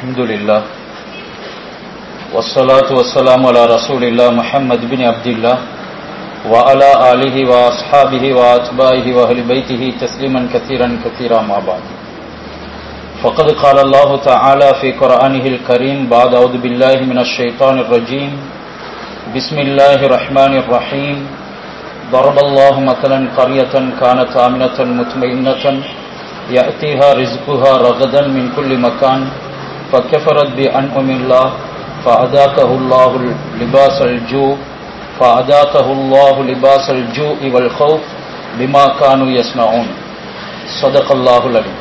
الحمد لله والصلاة والسلام على رسول الله محمد بن عبد الله وعلى آله وأصحابه وأتباعه وأهل بيته تسليما كثيرا كثيرا ما بعد فقد قال الله تعالى في قرآنه الكريم بعد أعوذ بالله من الشيطان الرجيم بسم الله الرحمن الرحيم ضرب الله مثلا قرية كانت آمنة مطمئنة يأتيها رزقها رغدا من كل مكان فكفرت بأنعم الله فأذاقه الله لباس الجوع فأذاقه الله لباس الجوع والخوف بما كانوا يصنعون صدق الله العليم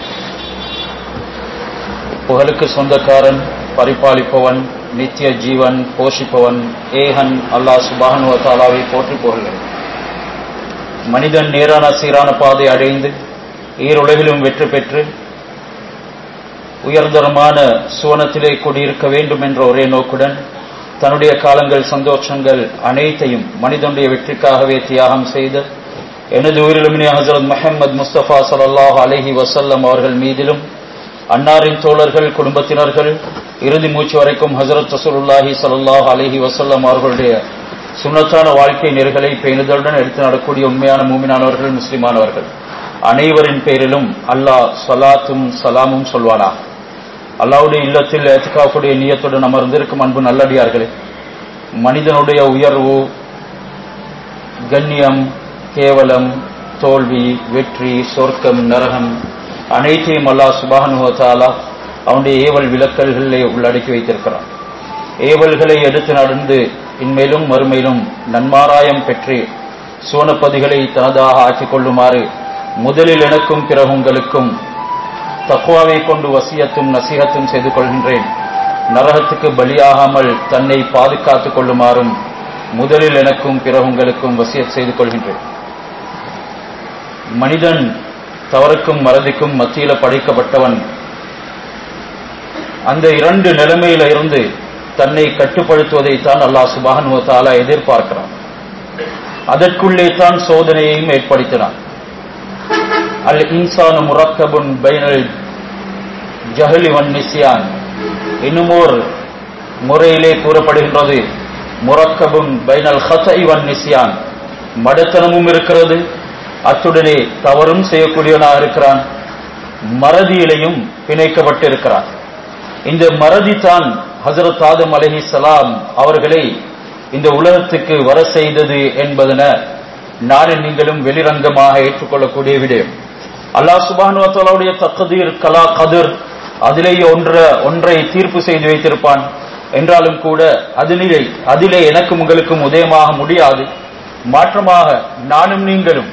புகழுக்கு சொந்தக்காரன் பரிபாலிப்பவன் நித்திய ஜீவன் போஷிப்பவன் ஏகன் அல்லாஹ் சுபான் தாலாவை போற்றி புகழ்கிறேன் மனிதன் நேரான சீரான பாதை அடைந்து ஈருலகிலும் வெற்றி பெற்று உயர்தரமான சுவனத்திலே குடியிருக்க வேண்டும் என்ற ஒரே நோக்குடன் தன்னுடைய காலங்கள் சந்தோஷங்கள் அனைத்தையும் மனிதனுடைய வெற்றிக்காகவே தியாகம் செய்த எனது உயிரிலுமினி ஹசரத் முஹம்மது முஸ்தபா சல்லாஹ் அலஹி வசல்லம் அவர்கள் மீதிலும் அன்னாரின் தோழர்கள் குடும்பத்தினர்கள் இறுதி மூச்சு வரைக்கும் ஹசரத் ரசூலுல்லாஹி சல்லாஹ் அலஹி வசல்லம் அவர்களுடைய சுண்ணத்தான வாழ்க்கை நெறிகளை பேணுதலுடன் எடுத்து நடக்கூடிய உண்மையான மூமினானவர்கள் முஸ்லிமானவர்கள் அனைவரின் பேரிலும் அல்லாஹ் சலாத்தும் சலாமும் சொல்வானா அல்லாவுடைய இல்லத்தில் ஏத்துக்காவுடைய நீயத்துடன் அமர்ந்திருக்கும் அன்பு நல்லடியார்களே மனிதனுடைய உயர்வு கண்ணியம் கேவலம் தோல்வி வெற்றி சொர்க்கம் நரகம் அனைத்தையும் அல்லாஹ் சுபானுவத்தாலா அவனுடைய ஏவல் விளக்கல்களை உள்ளடக்கி வைத்திருக்கிறான் ஏவல்களை எடுத்து நடந்து இன்மேலும் மறுமையிலும் நன்மாராயம் பெற்று சோனப்பதிகளை தனதாக ஆக்கிக் கொள்ளுமாறு முதலில் எனக்கும் பிறகு உங்களுக்கும் தக்குவாவை கொண்டு வசியத்தும் நசிகத்தும் செய்து கொள்கின்றேன் நரகத்துக்கு பலியாகாமல் தன்னை பாதுகாத்துக் கொள்ளுமாறும் முதலில் எனக்கும் பிறகு உங்களுக்கும் வசியத் செய்து கொள்கின்றேன் மனிதன் தவறுக்கும் மறதிக்கும் மத்தியில படைக்கப்பட்டவன் அந்த இரண்டு நிலைமையில இருந்து தன்னை கட்டுப்படுத்துவதை தான் அல்லாஹ் சுபானுவத்தாலா எதிர்பார்க்கிறான் அதற்குள்ளே தான் சோதனையையும் ஏற்படுத்தினான் அல் இன்சானு முரக்கபுன் பைனல் ஜஹலி வன் நிசியான் இன்னுமோர் முறையிலே கூறப்படுகின்றது முரக்கபுன் பைனல் ஹசை வன் நிசியான் மடத்தனமும் இருக்கிறது அத்துடனே தவறும் செய்யக்கூடியவனாக இருக்கிறான் மறதியிலையும் பிணைக்கப்பட்டிருக்கிறான் இந்த மறதி தான் ஹசரத் ஆதம் அலஹி சலாம் அவர்களை இந்த உலகத்துக்கு வர செய்தது என்பதன நானும் நீங்களும் வெளிரங்கமாக ஏற்றுக்கொள்ளக்கூடிய விடயம் அல்லாஹ் சுபானுவத்தாலுடைய தக்கதீர் கலா கதிர் அதிலேயே ஒன்ற ஒன்றை தீர்ப்பு செய்து வைத்திருப்பான் என்றாலும் கூட அதிலே அதிலே எனக்கும் உங்களுக்கும் உதயமாக முடியாது மாற்றமாக நானும் நீங்களும்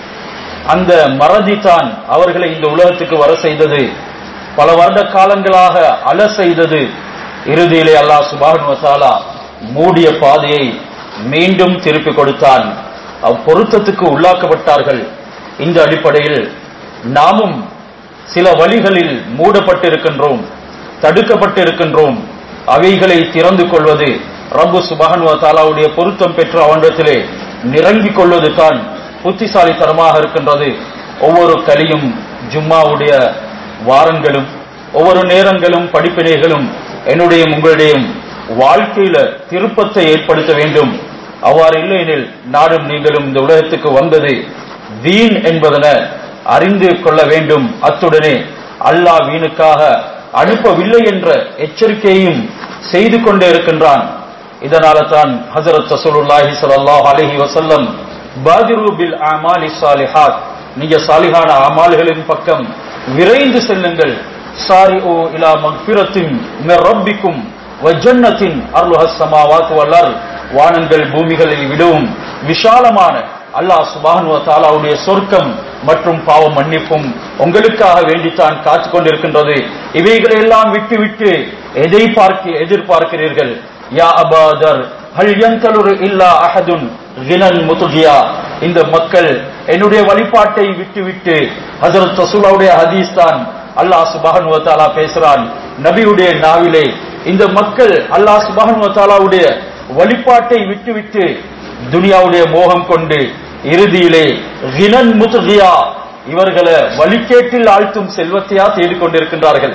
அந்த மறதி தான் அவர்களை இந்த உலகத்துக்கு வர செய்தது பல வருட காலங்களாக அல செய்தது இறுதியிலே அல்லாஹ் சுபான் வசாலா மூடிய பாதையை மீண்டும் திருப்பி கொடுத்தான் அப்பொருத்தத்துக்கு உள்ளாக்கப்பட்டார்கள் இந்த அடிப்படையில் நாமும் சில வழிகளில் மூடப்பட்டிருக்கின்றோம் தடுக்கப்பட்டிருக்கின்றோம் அவைகளை திறந்து கொள்வது ரப்பு சுபஹன் தாலாவுடைய பொருத்தம் பெற்று அவனிடத்திலே நிறங்கிக் கொள்வது தான் புத்திசாலித்தனமாக இருக்கின்றது ஒவ்வொரு கலியும் ஜும்மாவுடைய வாரங்களும் ஒவ்வொரு நேரங்களும் படிப்பினைகளும் என்னுடைய உங்களுடையும் வாழ்க்கையில திருப்பத்தை ஏற்படுத்த வேண்டும் அவ்வாறு இல்லையெனில் நாடும் நீங்களும் இந்த உலகத்துக்கு வந்தது வீண் என்பதன அறிந்து கொள்ள வேண்டும் அத்துடனே அல்லாஹ் வீணுக்காக அனுப்பவில்லை என்ற எச்சரிக்கையும் செய்து கொண்டே இருக்கின்றான் இதனால தான் ஹசரத் ரசூலுல்லாஹி ஸல்லல்லாஹு அலைஹி வஸல்லம் பாதிரு பில் அமாலி சாலிஹாத் நீங்க சாலிஹான அமால்களின் பக்கம் விரைந்து செல்லுங்கள் சாரி ஓ இலா மக்பிரத்தின் மிர் ரப்பிக்கும் வஜன்னத்தின் அருள்ஹஸ் சமாவாத் வல்லர் வானங்கள் பூமிகளை விடவும் விஷாலமான அல்லாஹ் சுபானுவ தாலாவுடைய சொர்க்கம் மற்றும் பாவ மன்னிப்பும் உங்களுக்காக வேண்டித்தான் காத்து கொண்டிருக்கின்றது இவைகளை எல்லாம் விட்டு விட்டு எதை பார்க்க எதிர்பார்க்கிறீர்கள் யா அபாதர் ஹல் யந்தலுரு இல்லா அஹதுன் கினன் முதுகியா இந்த மக்கள் என்னுடைய வழிபாட்டை விட்டு விட்டு ஹசரத் ரசூலாவுடைய ஹதீஸ் தான் அல்லாஹ் சுபஹானுவ தாலா பேசுறான் நபியுடைய நாவிலே இந்த மக்கள் அல்லாஹ் சுபஹானுவ தாலாவுடைய வழிபாட்டை விட்டுவிட்டு துனியாவுடைய மோகம் கொண்டு இறுதியிலே கினன் முதுகியா இவர்களை வழிகேட்டில் ஆழ்த்தும் செல்வத்தையா தேடிக்கொண்டிருக்கின்றார்கள்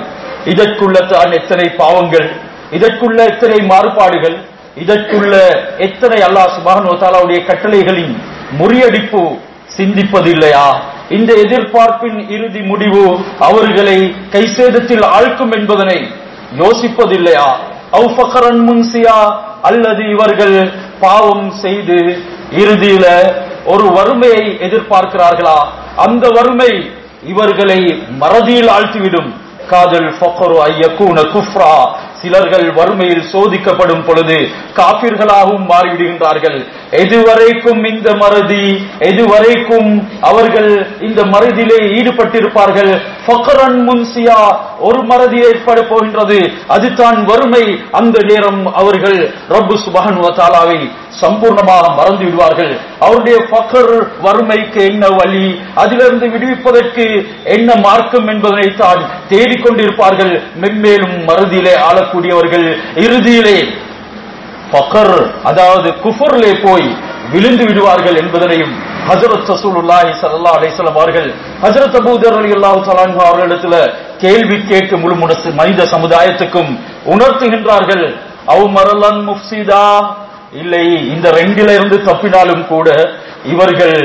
இதற்குள்ள தான் எத்தனை பாவங்கள் இதற்குள்ள எத்தனை மாறுபாடுகள் இதற்குள்ள எத்தனை அல்லாஹ் சுபான் தாலாவுடைய கட்டளைகளின் முறியடிப்பு சிந்திப்பதில்லையா இந்த எதிர்பார்ப்பின் இறுதி முடிவு அவர்களை கைசேதத்தில் ஆழ்க்கும் என்பதனை யோசிப்பதில்லையா அவுஃபகரன் முன்சியா அல்லது இவர்கள் பாவம் செய்து இறுதியில ஒரு வறுமையை எதிர்பார்க்கிறார்களா அந்த வறுமை இவர்களை மறதியில் ஆழ்த்திவிடும் காதல் ஃபக்ரு ஐயக்கூன குஃப்ரா சிலர்கள் வறுமையில் சோதிக்கப்படும் பொழுது காபிர்களாகவும் மாறிவிடுகின்றார்கள் எதுவரைக்கும் இந்த மறதி எதுவரைக்கும் அவர்கள் இந்த மறதியிலே ஈடுபட்டிருப்பார்கள் ஃபக்ரன் முன்சியா ஒரு மறதி ஏற்பட போகின்றது அதுதான் வறுமை அந்த நேரம் அவர்கள் ரப்பு சுபஹன் தாலாவை சம்பூர்ணமாக மறந்து விடுவார்கள் அவருடைய ஃபக்கர் வறுமைக்கு என்ன வழி அதிலிருந்து விடுவிப்பதற்கு என்ன மார்க்கம் என்பதனை தான் தேடிக்கொண்டிருப்பார்கள் மென்மேலும் மறதியிலே ஆளக்கூடியவர்கள் இறுதியிலே ஃபக்கர் அதாவது குஃபர்லே போய் விழுந்து விடுவார்கள் என்பதனையும் ஹஜரத் ரசூலுல்லாஹி ஸல்லல்லாஹு அலைஹி வஸல்லம் அவர்கள் ஹஜரத் அபூ தர் ரலியல்லாஹு தஆலா அன்ஹு அவர்களிடத்துல கேள்வி கேட்டு முழு முனசு மனித சமுதாயத்துக்கும் உணர்த்துகின்றார்கள் அவ் மரலன் முஃப்சிதா இல்லை இந்த ரெண்டில இருந்து தப்பினாலும் கூட இவர்கள்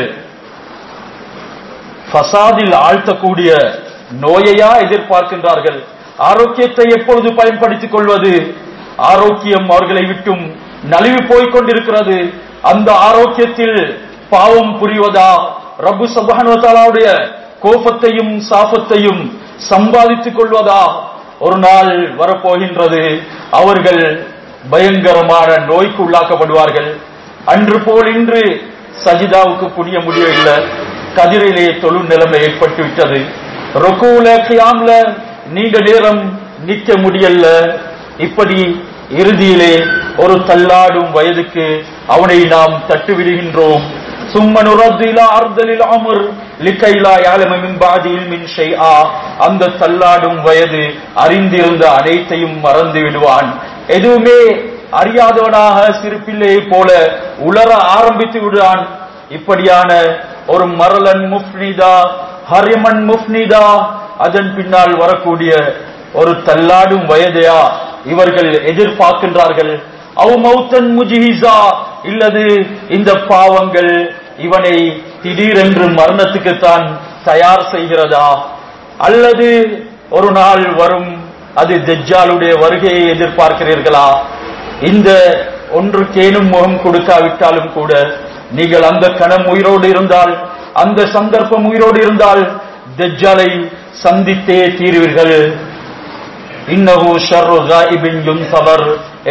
ஃபசாதில் ஆழ்த்தக்கூடிய நோயையா எதிர்பார்க்கின்றார்கள் ஆரோக்கியத்தை எப்பொழுது பயன்படுத்திக் கொள்வது ஆரோக்கியம் அவர்களை விட்டும் நலிவு போய்க் கொண்டிருக்கிறது அந்த ஆரோக்கியத்தில் பாவம் புரிவதா ரப்பு சபானுடைய கோபத்தையும் சாபத்தையும் சம்பாதித்துக் கொள்வதா ஒரு நாள் வரப்போகின்றது அவர்கள் பயங்கரமான நோய்க்கு உள்ளாக்கப்படுவார்கள் அன்று போல் இன்று சஜிதாவுக்கு புரிய முடியவில்லை கதிரிலே தொழு நிலைமை ஏற்பட்டு விட்டது ரொக்கூல கியாம்ல நீண்ட நேரம் நிற்க முடியல இப்படி இறுதியிலே ஒரு தள்ளாடும் வயதுக்கு அவனை நாம் தட்டு விடுகின்றோம் சும்மனுரத்திலா அர்தலில் அமர் லிக்கைலா யாலம மின் பாதியில் மின் ஷைஆ அந்த தள்ளாடும் வயது அறிந்திருந்த அனைத்தையும் மறந்து விடுவான் எதுவுமே அறியாதவனாக சிறு பிள்ளையை போல உளர ஆரம்பித்து விடுவான் இப்படியான ஒரு மரலன் முஃப்னிதா ஹரிமன் முஃப்னிதா அதன் பின்னால் வரக்கூடிய ஒரு தள்ளாடும் வயதையா இவர்கள் எதிர்பார்க்கின்றார்கள் அவு மௌத்தன் முஜிஹிசா இல்லது இந்த பாவங்கள் இவனை திடீரென்று மரணத்துக்குத்தான் தயார் செய்கிறதா அல்லது ஒரு நாள் வரும் அது தெஜ்ஜாலுடைய வருகையை எதிர்பார்க்கிறீர்களா இந்த ஒன்றுக்கேனும் முகம் கொடுக்காவிட்டாலும் கூட நீங்கள் அந்த கணம் உயிரோடு இருந்தால் அந்த சந்தர்ப்பம் உயிரோடு இருந்தால் தெஜ்ஜாலை சந்தித்தே தீருவீர்கள் இன்னஹு ஷர்ரு காயிபின் யுன்தவர்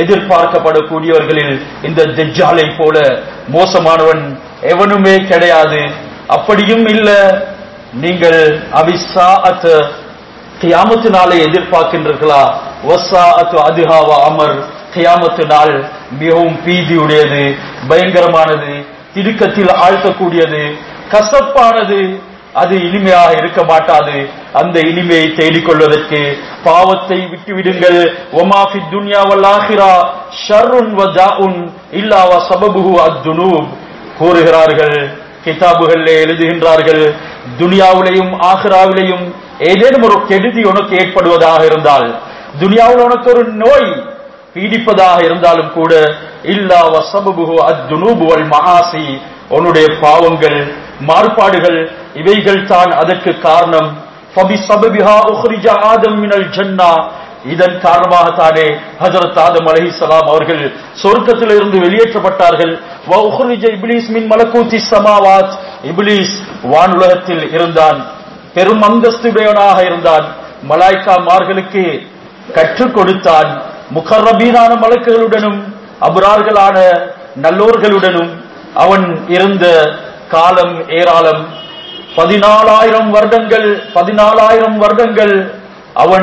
எதிர்பார்க்கப்படக்கூடியவர்களில் இந்த தெஜ்ஜாலை போல மோசமானவன் எவனுமே கிடையாது அப்படியும் இல்ல நீங்கள் அபிசாஅத் கியாமத்து நாளை எதிர்பார்க்கின்றீர்களா வசாஅத்து அதுஹாவா அமர் கியாமத்து நாள் மிகவும் பீதியுடையது பயங்கரமானது திடுக்கத்தில் ஆழ்த்தக்கூடியது கசப்பானது அது இனிமையாக இருக்க மாட்டாது அந்த இனிமையை தேடிக்கொள்வதற்கு பாவத்தை விட்டு விடுங்கள் ஒமாஃபி துன்யா வல்லாஹிரா ஷர்ருன் வஜாஉன் இல்லா வ சபபுஹு அத்துனூப் கூறுகிறார்கள் கிதாபுகளிலே எழுதுகின்றார்கள் துனியாவிலையும் ஆஹிராவிலையும் ஏதேனும் ஒரு கெடுதி உனக்கு ஏற்படுவதாக இருந்தால் துனியாவில் உனக்கு ஒரு நோய் பீடிப்பதாக இருந்தாலும் கூட இல்லா வசபுகு அத்துனூபு வல் மகாசி உன்னுடைய பாவங்கள் மாறுபாடுகள் இவைகள் தான் அதற்கு காரணம் ஃபபி சபபிஹா உஹ்ரிஜ ஆதம் மினல் ஜன்னா இதன் காரணமாகத்தானே ஹஜரத் ஆதம் அலைஹிஸ்ஸலாம் அவர்கள் சொர்க்கத்திலிருந்து வெளியேற்றப்பட்டார்கள் வ உஹ்ரிஜ இப்லீஸ் மின் மலக்கூத்தி சமாவாத் இப்லீஸ் வானுலகத்தில் இருந்தான் பெரும் அந்தஸ்துடையவனாக இருந்தான் மலாய்க்காமார்களுக்கு கற்றுக் கொடுத்தான் முகர்ரபீனான மலக்குகளுடனும் அபுரார்களான நல்லோர்களுடனும் அவன் இருந்த காலம் ஏராளம் பதினாலாயிரம் வருடங்கள் பதினாலாயிரம் வருடங்கள் அவன்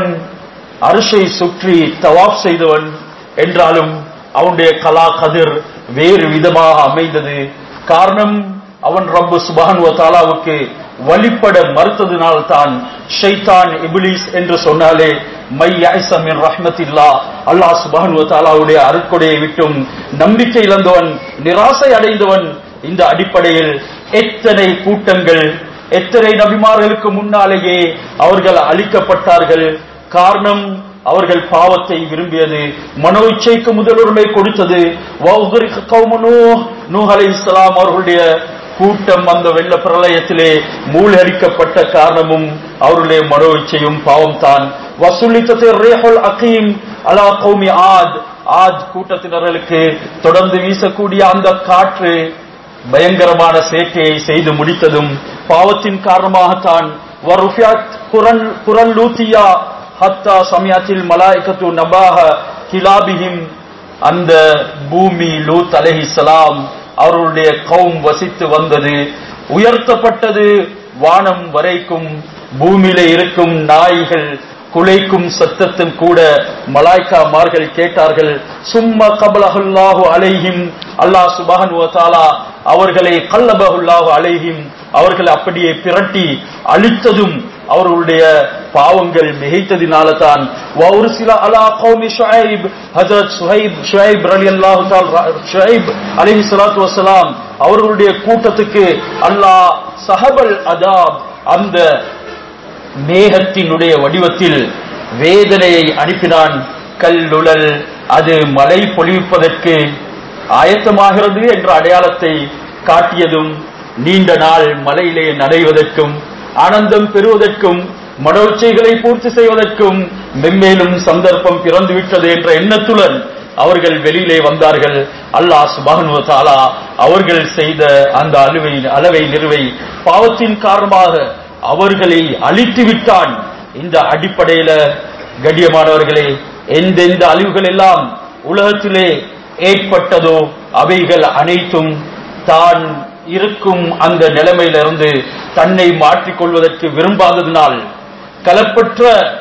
அரிசை சுற்றி தவாப் செய்தவன் என்றாலும் அவனுடைய கலா கதிர் வேறு விதமாக அமைந்தது காரணம் அவன் ரப்பு சுபான் தாலாவுக்கு வழிபட மறுத்ததினால் தான் ஷைத்தான் இபிலிஸ் என்று சொன்னாலே மை யாய்சமின் ரஹ்மத்தில்லா அல்லாஹ் சுபான் தாலாவுடைய அருட்கொடையை விட்டும் நம்பிக்கை இழந்தவன் நிராசை அடைந்தவன் இந்த அடிப்படையில் எத்தனை கூட்டங்கள் எத்தனை நபிமார்களுக்கு முன்னாலேயே அவர்கள் அழிக்கப்பட்டார்கள் காரணம் அவர்கள் பாவத்தை விரும்பியது மனோ இச்சைக்கு முதலுரிமை கொடுத்தது வௌகரிக கௌமு நூஹ் நூஹ் அலைஹிஸ்ஸலாம் அவர்களுடைய கூட்டம் அந்த வெள்ள பிரளயத்திலே மூழ்கடிக்கப்பட்ட காரணமும் அவருடைய மனோ இச்சையும் பாவம் தான் வசூலித்தது ரேஹுல் அகீம் அலா கௌமி ஆத் ஆத் கூட்டத்தினர்களுக்கு தொடர்ந்து வீசக்கூடிய அந்த காற்று பயங்கரமான சேட்டையை செய்து முடித்ததும் பாவத்தின் காரணமாகத்தான் வருஃபியாத் குரல் குரல் லூத்தியா ஹத்தா சமயத்தில் மலாய்கத்து நபாக கிலாபிஹிம் அந்த பூமி லூத் அலைஹிஸ்ஸலாம் அவர்களுடைய கௌம் வசித்து வந்தது உயர்த்தப்பட்டது வானம் வரைக்கும் பூமியில இருக்கும் நாய்கள் குலைக்கும் சத்தத்தும் கூட மலாய்க்காமார்கள் கேட்டார்கள் சும்மா கபலஹுல்லாஹு அலைஹிம் அல்லாஹ் சுபஹன் தாலா அவர்களை கல்லபஹுல்லாஹு அலைஹிம் அவர்கள் அப்படியே பிரட்டி அழித்ததும் அவர்களுடைய பாவங்கள் மிகைத்ததினால தான் ஒரு சில அலா கௌமி ஷுஐப் ஹஜரத் சுஹைப் ஷுஐப் ரலியல்லாஹு தஆலா ஷுஐப் அலைஹி ஸலாத்து வஸலாம் அவர்களுடைய கூட்டத்துக்கு அல்லாஹ் சஹபல் அதாப் அந்த மேகத்தினுடைய வடிவத்தில் வேதனையை அனுப்பினான் கல்லுழல் அது மழை பொழிவிப்பதற்கு ஆயத்தமாகிறது என்ற அடையாளத்தை காட்டியதும் நீண்ட நாள் மலையிலே நடைவதற்கும் ஆனந்தம் பெறுவதற்கும் மனோச்சைகளை பூர்த்தி செய்வதற்கும் மென்மேலும் சந்தர்ப்பம் பிறந்துவிட்டது என்ற எண்ணத்துடன் அவர்கள் வெளியிலே வந்தார்கள் அல்லாஹ் சுபானு தாலா அவர்கள் செய்த அந்த அலுவை அளவை நிறுவை பாவத்தின் காரணமாக அவர்களை அழித்து விட்டான் இந்த அடிப்படையில கண்ணியமானவர்களே எந்தெந்த அழிவுகள் எல்லாம் உலகத்திலே ஏற்பட்டதோ அவைகள் அனைத்தும் தான் இருக்கும் அந்த நிலைமையிலிருந்து தன்னை மாற்றிக்கொள்வதற்கு விரும்பாததினால் கலப்பற்ற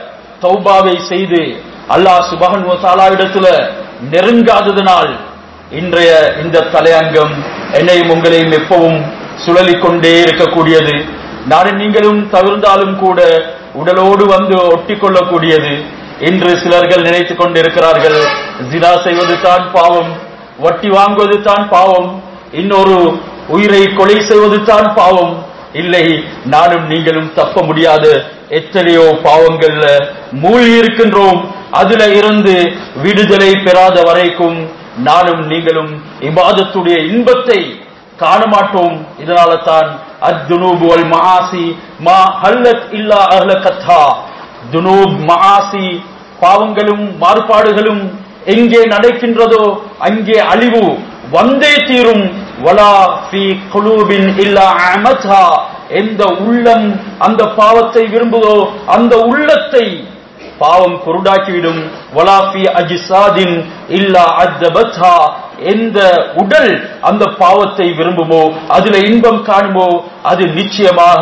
தௌபாவை செய்து அல்லாஹ் சுபஹன் தாலாவிடத்துல நெருங்காததினால் இன்றைய இந்த தலையங்கம் என்னையும் உங்களையும் எப்பவும் சுழலிக் கொண்டே இருக்கக்கூடியது நானும் நீங்களும் தவிர்ந்தாலும் கூட உடலோடு வந்து ஒட்டி கொள்ளக்கூடியது இன்று சிலர்கள் நினைத்துக் கொண்டிருக்கிறார்கள் ஜினா செய்வது தான் பாவம் வட்டி வாங்குவது தான் பாவம் இன்னொரு உயிரை கொலை செய்வது தான் பாவம் இல்லை நானும் நீங்களும் தப்ப முடியாத எத்தனையோ பாவங்கள்ல மூழ்கி இருக்கின்றோம் அதுல இருந்து விடுதலை பெறாத வரைக்கும் நானும் நீங்களும் இபாதத்துடைய இன்பத்தை காண மாட்டோம் இதனால தான் அத்துனூபு வல் மஆசி மா ஹல்லத் இல்லா அஹ்லகத்தா துனூப் மஆசி பாவங்களும் மாறுபாடுகளும் எங்கே நடக்கின்றதோ அங்கே அழிவு வந்தே தீரும் வலா ஃபி குலூபின் இல்லா அமதா எந்த உள்ளம் அந்த பாவத்தை விரும்புதோ அந்த உள்ளத்தை பாவம் குருடாக்கிவிடும் வலா ஃபி அஜிசாதின் இல்லா அஜபத்ஹா எந்த உடல் அந்த பாவத்தை விரும்புமோ அதுல இன்பம் காணுமோ அது நிச்சயமாக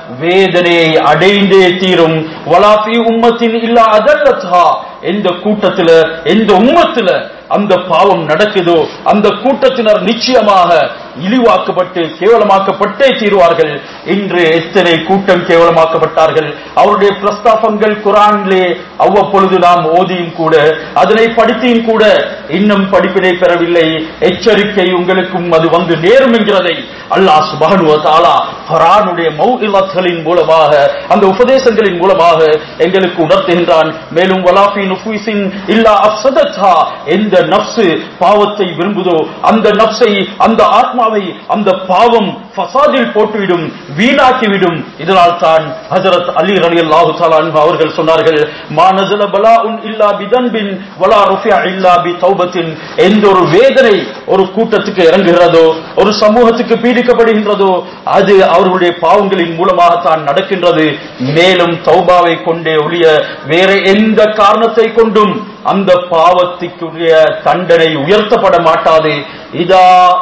வேதனையை அடைந்தே தீரும் வலாஃபி உம்மத்தின் இல்லா அதல்லத்ஹா எந்த கூட்டத்துல எந்த உம்மத்துல அந்த பாவம் நடக்குதோ அந்த கூட்டத்தினர் நிச்சயமாக இழிவாக்கப்பட்டு கேவலமாக்கப்பட்டே தீருவார்கள் இன்று எத்தனை கூட்டம் கேவலமாக்கப்பட்டார்கள் அவருடைய பிரஸ்தாபங்கள் குரானிலே அவ்வப்பொழுது நாம் ஓதியும் கூட அதனை படித்தியும் கூட இன்னும் படிப்பினை பெறவில்லை எச்சரிக்கை உங்களுக்கும் அது வந்து நேரும் என்கிறதை அல்லாஹ் சுபானுவ தாலா குரானுடைய மௌஇலத்களின் மூலமாக அந்த உபதேசங்களின் மூலமாக எங்களுக்கு உணர்த்துகின்றான் மேலும் வலாஃபி நுஃபுசின் இல்லா அப்சதத்தா எந்த நப்சு பாவத்தை விரும்புதோ அந்த நப்சை அந்த ஆத்மாவை அந்த பாவம் ஃபசாதில் போட்டுவிடும் வீணாக்கிவிடும் இதனால் தான் ஹஜரத் அலி ரலி அல்லாஹு அவர்கள் சொன்னார்கள் மா நஸல பலாஉன் இல்லா பிதன்பின் வலா ருஃபியா இல்லா பி தௌபத்தின் எந்த ஒரு வேதனை ஒரு கூட்டத்துக்கு இறங்குகிறதோ ஒரு சமூகத்துக்கு பீடிக்கப்படுகின்றதோ அது அவர்களுடைய பாவங்களின் மூலமாகத்தான் நடக்கின்றது மேலும் தௌபாவை கொண்டே ஒழிய வேற எந்த காரணத்தை கொண்டும் அந்த பாவத்துக்குரிய தண்டனை உயர்த்தப்பட மாட்டாது இதா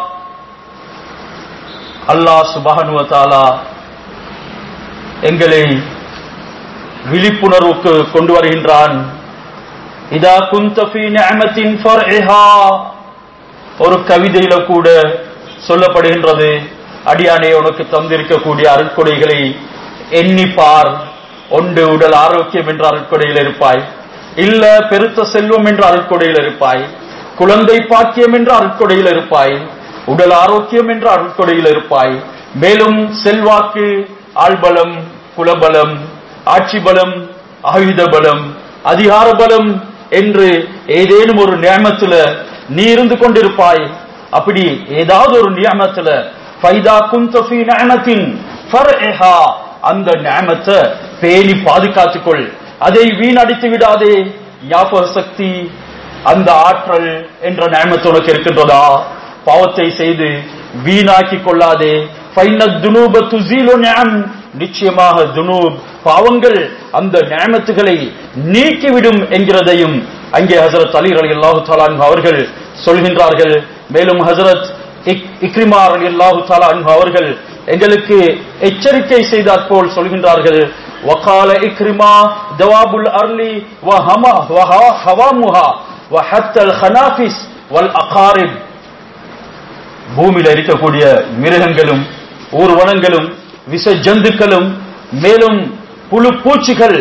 அல்லாஹ் சுபஹனுவ தாலா எங்களை விழிப்புணர்வுக்கு கொண்டு வருகின்றான் இதா குந்தபி நிஅமத்தின் ஃபர்இஹா ஒரு கவிதையில கூட சொல்லப்படுகின்றது அடியானே உனக்கு தந்திருக்கக்கூடிய அருட்கொடைகளை எண்ணிப்பார் ஒன்று உடல் ஆரோக்கியம் என்ற அருட்கொடையில் இருப்பாய் இல்ல பெருத்த செல்வம் என்ற அருட்கொடையில் இருப்பாய் குழந்தை பாக்கியம் என்ற அருட்கொடையில் இருப்பாய் உடல் ஆரோக்கியம் என்ற அருட்கொடையில் இருப்பாய் மேலும் செல்வாக்கு ஆள்பலம் குலபலம் ஆட்சி பலம் ஆயுத பலம் அதிகார பலம் என்று ஏதேனும் ஒரு நியமத்துல நீ இருந்து கொண்டிருப்பாய் அப்படி ஏதாவது ஒரு நியமத்துல ஃபைதா குந்த ஃபீ நிஅமத்தின் ஃபர்ஹா அந்த நியமத்தை பேணி பாதுகாத்துக்கொள் அதை வீணடித்து விடாதே ஞாபக சக்தி அந்த ஆற்றல் என்ற நியமத்து உனக்கு இருக்கின்றதா பாவத்தை செய்து வீணாக்கி கொள்ளாதே ஃபைன துனூப துசீலு நிஅம் நிச்சயமாக துனூப் பாவங்கள் அந்த நியமத்துகளை நீக்கிவிடும் என்கிறதையும் அங்கே ஹசரத் அலி அலி அல்லாஹு தாலான் அவர்கள் சொல்கின்றார்கள் மேலும் ஹசரத் இக்ரிமா அலி அல்லாஹு தாலான் அவர்கள் எங்களுக்கு எச்சரிக்கை செய்தாற் போல் சொல்கின்றார்கள் وقال إكرما دواب الأرض وهما وهوامها وحتى الخنافس والأقارب பூமியில இருக்கக்கூடிய மிருகங்களும் ஊர்வனங்களும் விச ஜந்துக்களும் மேலும் புழு பூச்சிகள்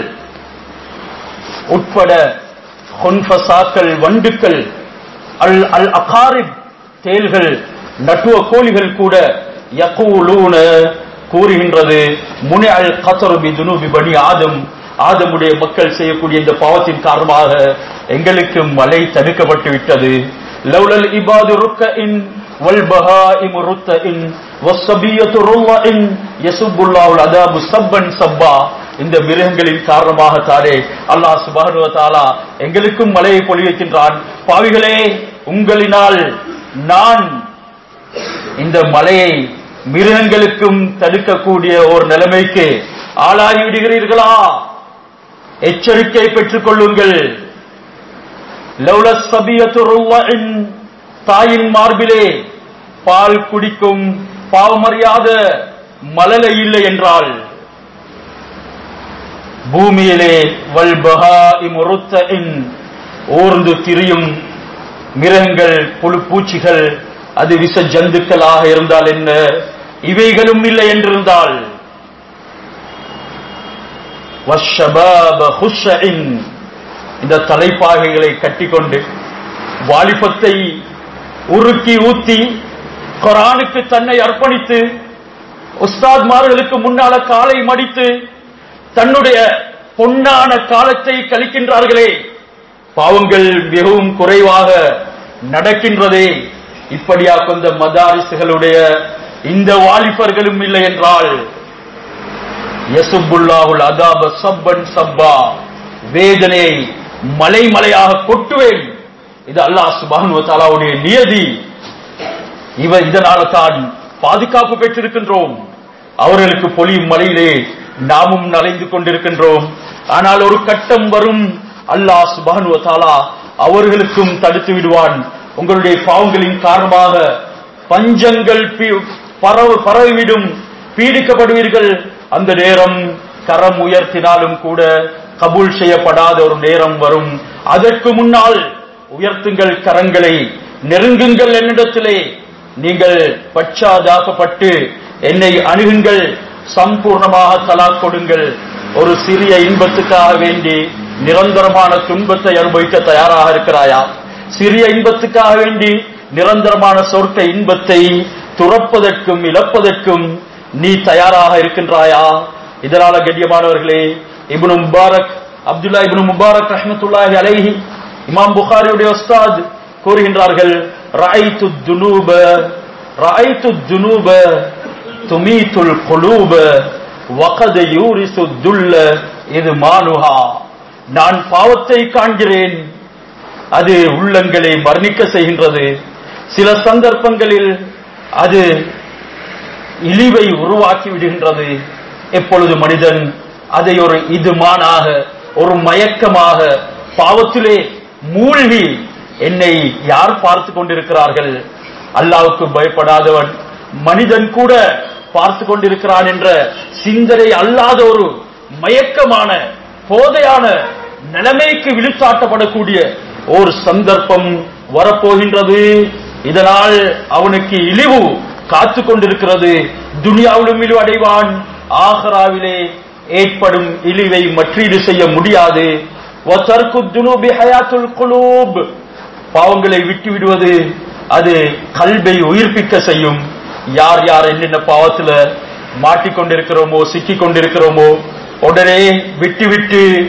உட்பட ஹொன்ஃபசாக்கள் வண்டுக்கள் அல் அல் அகாரிப் தேல்கள் நட்டுவ கோழிகள் கூட யகூலூன கூறுகின்றது முனி அல் கத்தரு பி துனூபி பனி ஆதம் ஆதமுடைய மக்கள் செய்யக்கூடிய இந்த பாவத்தின் காரணமாக எங்களுக்கு மழை தடுக்கப்பட்டு விட்டது லவ்லல் இபாது ருக்க இன் والبهائم رتئ والصبية رضع يسب الله العذاب سبا سبا இந்த மிருகங்களின் காரணமாகத்தானே அல்லாஹ் சுபானு தாலா எங்களுக்கும் மழையை பொழிவிக்கின்றான் பாவிகளே உங்களினால் நான் இந்த மலையை மிருகங்களுக்கும் தடுக்கக்கூடிய ஒரு நிலைமைக்கு ஆளாகி விடுகிறீர்களா எச்சரிக்கை பெற்றுக் கொள்ளுங்கள் லவ்லஸ் சபியத்துருவன் தாயின் மார்பிலே பால் குடிக்கும் பாவமறியாத மலலை இல்லை என்றால் பூமியிலே வல்பகா இமுறுத்த ஊர்ந்து திரியும் மிருகங்கள் புழு பூச்சிகள் அது விச ஜந்துக்களாக இருந்தால் என்ன இவைகளும் இல்லை என்றிருந்தால் வஷபாப ஹுஷஇன் இந்த தலைப்பாகைகளை கட்டிக்கொண்டு வாலிபத்தை உருக்கி ஊத்தி குரானுக்கு தன்னை அர்ப்பணித்து உஸ்தாத்மார்களுக்கு முன்னால காலை மடித்து தன்னுடைய பொன்னான காலத்தை கழிக்கின்றார்களே பாவங்கள் மிகவும் குறைவாக நடக்கின்றதே இப்படியா கொண்ட மதாரிசுகளுடைய இந்த வாலிபர்களும் இல்லை என்றால் யசுபுல்லாஹுல் அதாப சப்பன் சப்பா வேதனையை மலை மலையாக கொட்டுவேன் இது அல்லாஹ் சுபானு தாலாவுடைய நியதி இவ இதனால தான் பாதுகாப்பு பெற்றிருக்கின்றோம் அவர்களுக்கு பொழியும் மலையிலே நாமும் நலைந்து கொண்டிருக்கின்றோம் ஆனால் ஒரு கட்டம் வரும் அல்லாஹ் சுபானு தாலா அவர்களுக்கும் தடுத்து விடுவான் உங்களுடைய பாவங்களின் காரணமாக பஞ்சங்கள் பரவு பரவிவிடும் பீடிக்கப்படுவீர்கள் அந்த நேரம் கரம் உயர்த்தினாலும் கூட கபூல் செய்யப்படாத ஒரு நேரம் வரும் அதற்கு முன்னால் உயர்த்துங்கள் கரங்களை நெருங்குங்கள் என்னிடத்திலே நீங்கள் பச்சாதாபப்பட்டு என்னை அணுகுங்கள் சம்பூர்ணமாக தலா கொடுங்கள் ஒரு சிறிய இன்பத்துக்காக வேண்டி நிரந்தரமான துன்பத்தை அனுபவிக்க தயாராக இருக்கிறாயா சிறிய இன்பத்துக்காக வேண்டி நிரந்தரமான சொர்க்க இன்பத்தை துறப்பதற்கும் இழப்பதற்கும் நீ தயாராக இருக்கின்றாயா இதனால கண்ணியமானவர்களே ibn Mubarak Abdullah ibn Mubarak ரஹ்மத்துல்லாஹி அலைஹி இமாம் புகாரியுடைய உஸ்தாத் கூறுகின்றார்கள் ரஐத்து துனூப ரஐத்து துனூப துமீத்துல் குலூப வகத யூரிசு துல்ல இது மானுஹா நான் பாவத்தை காண்கிறேன் அது உள்ளங்களை மரணிக்க செய்கின்றது சில சந்தர்ப்பங்களில் அது இழிவை உருவாக்கி விடுகின்றது எப்பொழுது மனிதன் அதை ஒரு இதுமானாக ஒரு மயக்கமாக பாவத்திலே மூழ்கி என்னை யார் பார்த்து கொண்டிருக்கிறார்கள் அல்லாவுக்கு பயப்படாதவன் மனிதன் கூட பார்த்து கொண்டிருக்கிறான் என்ற சிந்தனை அல்லாத ஒரு மயக்கமான போதையான நிலைமைக்கு விழுத்தாட்டப்படக்கூடிய ஒரு சந்தர்ப்பம் வரப்போகின்றது இதனால் அவனுக்கு இழிவு காத்து கொண்டிருக்கிறது துனியாவிலும் இழிவு அடைவான் ஆஹராவிலே ஏற்படும் இழிவை மற்றீடு செய்ய முடியாது பாவங்களை விட்டு விடுவது அது கல்வை உயிர்ப்பிக்க செய்யும் யார் யார் என்னென்ன பாவத்துல மாட்டிக்கொண்டிருக்கிறோமோ சிக்கிக் கொண்டிருக்கிறோமோ உடனே விட்டு விட்டு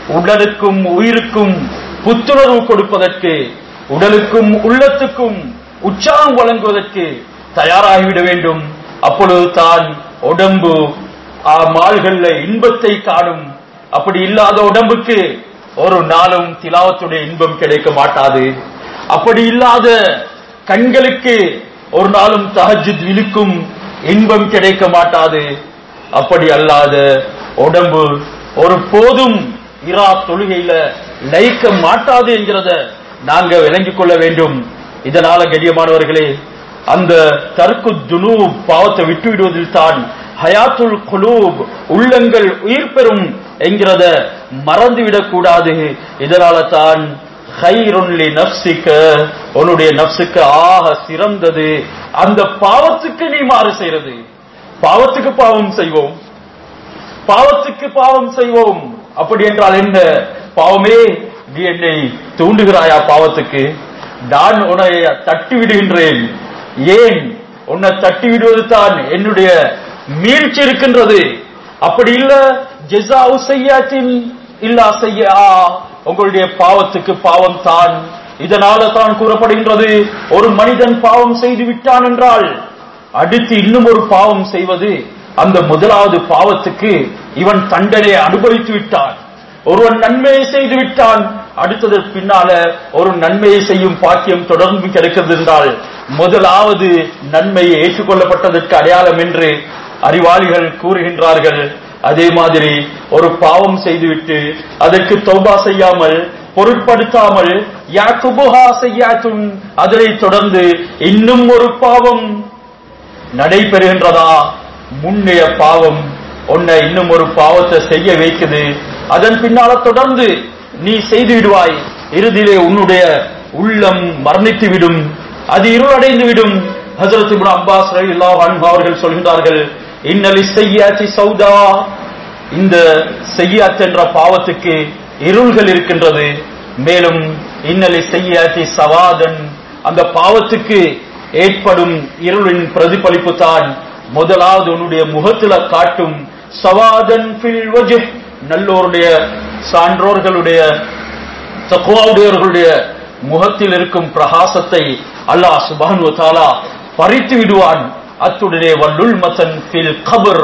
உடலுக்கும் உயிருக்கும் புத்துணர்வு கொடுப்பதற்கு உடலுக்கும் உள்ளத்துக்கும் உற்சாகம் வழங்குவதற்கு தயாராகிவிட வேண்டும் அப்பொழுது தான் உடம்பு ஆ மால்கள்ல இன்பத்தை காணும் அப்படி இல்லாத உடம்புக்கு ஒரு நாளும் திலாவத்துடைய இன்பம் கிடைக்க மாட்டாது அப்படி இல்லாத கண்களுக்கு ஒரு நாளும் தஹஜுத் விழுக்கும் இன்பம் கிடைக்க மாட்டாது அப்படி அல்லாத உடம்பு ஒரு போதும் இரா தொழுகையில லயிக்க மாட்டாது என்கிறத நாங்க விளங்கிக் கொள்ள வேண்டும் இதனால கண்ணியமானவர்களே அந்த தற்கு துனூப் பாவத்தை விட்டு விடுவதில் தான் ஹயாத்துல் குலூப் உள்ளங்கள் உயிர் பெறும் என்கிறத மறந்துவிடக் கூடாது இதனால தான் ஹைருன்லி நப்சிக்க உன்னுடைய நப்சுக்கு ஆக சிறந்தது அந்த பாவத்துக்கு நீ மாறு செய்யறது பாவத்துக்கு பாவம் செய்வோம் பாவத்துக்கு பாவம் செய்வோம் அப்படி என்றால் என்ன பாவமே நீ என்னை தூண்டுகிறாயா பாவத்துக்கு நான் உன்னை தட்டி விடுகின்றேன் ஏன் உன்னை தட்டி விடுவது தான் என்னுடைய மீழ்ச்சி இருக்கின்றது அப்படி இல்ல ஜெசா செய்யாத்தின் இல்லா செய்யா உங்களுடைய பாவத்துக்கு பாவம் தான் இதனால தான் கூறப்படுகின்றது ஒரு மனிதன் பாவம் செய்து விட்டான் என்றால் அடுத்து இன்னும் ஒரு பாவம் செய்வது அந்த முதலாவது பாவத்துக்கு இவன் தண்டனையை அனுபவித்து விட்டான் ஒருவன் நன்மையை செய்து விட்டான் அடுத்தது பின்னால ஒரு நன்மையை செய்யும் பாக்கியம் தொடர்ந்து கிடைக்கிறது என்றால் முதலாவது நன்மையை ஏற்றுக்கொள்ளப்பட்டதற்கு அடையாளம் என்று அறிவாளிகள் கூறுகின்றார்கள் அதே மாதிரி ஒரு பாவம் செய்துவிட்டு அதற்கு தௌபா செய்யாமல் பொருட்படுத்தாமல் யாக்குபுஹா செய்யாத்தும் அதனை தொடர்ந்து இன்னும் ஒரு பாவம் நடைபெறுகின்றதா முன்னைய பாவம் உன்னை இன்னும் ஒரு பாவத்தை செய்ய வைக்குது அதன் பின்னால தொடர்ந்து நீ செய்து விடுவாய் இறுதியிலே உன்னுடைய உள்ளம் மரணித்து விடும் அது இருளடைந்து விடும் ஹசரத் இப்னு அப்பாஸ் ரலியல்லாஹு அன்ஹு அவர்கள் சொல்கின்றார்கள் இன்னலி செய்யாத்தி சௌதா இந்த செய்யாத் என்ற பாவத்துக்கு இருள்கள் இருக்கின்றது மேலும் இன்னலி செய்யாத்தி சவாதன் அந்த பாவத்துக்கு ஏற்படும் இருளின் பிரதிபலிப்பு தான் முதலாவது உன்னுடைய முகத்துல காட்டும் சவாதன் ஃபில் வஜ் நல்லோருடைய சான்றோர்களுடைய தக்குவாவுடையவர்களுடைய முகத்தில் இருக்கும் பிரகாசத்தை அல்லாஹ் சுபானு தாலா பறித்து விடுவான் அத்துடனே வல்லுள் மசன் ஃபில் கபர்